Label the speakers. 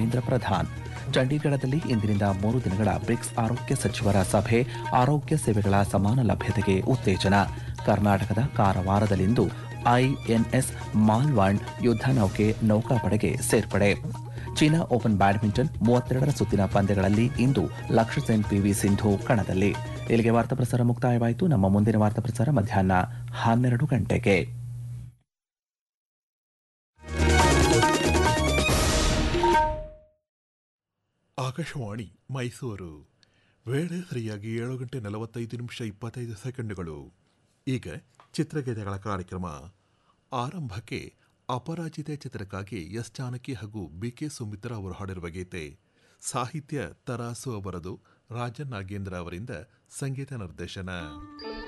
Speaker 1: ಧರ್ಮೇಂದ್ರ ಪ್ರಧಾನ್ ಚಂಡೀಗಢದಲ್ಲಿ ಇಂದಿನಿಂದ ಮೂರು ದಿನಗಳ ಬ್ರಿಕ್ಸ್ ಆರೋಗ್ಯ ಸಚಿವರ ಸಭೆ ಆರೋಗ್ಯ ಸೇವೆಗಳ ಸಮಾನ ಲಭ್ಯತೆಗೆ ಉತ್ತೇಜನ ಕರ್ನಾಟಕದ ಕಾರವಾರದಲ್ಲಿಂದು ಐಎನ್ಎಸ್ ಮಾಲ್ವಾಂಡ್ ಯುದ್ಧ ನೌಕೆ ನೌಕಾಪಡೆಗೆ ಸೇರ್ಪಡೆ ಚೀನಾ ಓಪನ್ ಬ್ಯಾಡ್ಮಿಂಟನ್ ಮೂವತ್ತೆರಡರ ಸುತ್ತಿನ ಪಂದ್ಯಗಳಲ್ಲಿ ಇಂದು ಲಕ್ಷ್ಯ ಸೆನ್ ಪಿವಿ ಸಿಂಧು ಕಣದಲ್ಲಿ ಇಲ್ಲಿಗೆ ವಾರ್ತಾ ಪ್ರಸಾರ ಮುಕ್ತಾಯವಾಯಿತು ನಮ್ಮ ಮುಂದಿನ ವಾರ್ತಾ ಪ್ರಸಾರ ಮಧ್ಯಾಹ್ನ ಹನ್ನೆರಡು ಗಂಟೆಗೆ
Speaker 2: ಆಕಾಶವಾಣಿ ಮೈಸೂರು ವೇಳೆ ಸರಿಯಾಗಿ ಏಳು ಗಂಟೆ ನಲವತ್ತೈದು ನಿಮಿಷ ಇಪ್ಪತ್ತೈದು ಸೆಕೆಂಡುಗಳು ಈಗ ಚಿತ್ರಗೀತೆಗಳ ಕಾರ್ಯಕ್ರಮ ಆರಂಭಕ್ಕೆ ಅಪರಾಜಿತೆ ಚಿತ್ರಕ್ಕಾಗಿ ಎಸ್ ಜಾನಕಿ ಹಾಗೂ ಬಿ ಕೆ ಸುಮಿತ್ರ ಅವರು ಹಾಡಿರುವ ಗೀತೆ ಸಾಹಿತ್ಯ ತರಾಸು ಅವರದು ರಾಜನ್ ನಾಗೇಂದ್ರ ಅವರಿಂದ ಸಂಗೀತ ನಿರ್ದೇಶನ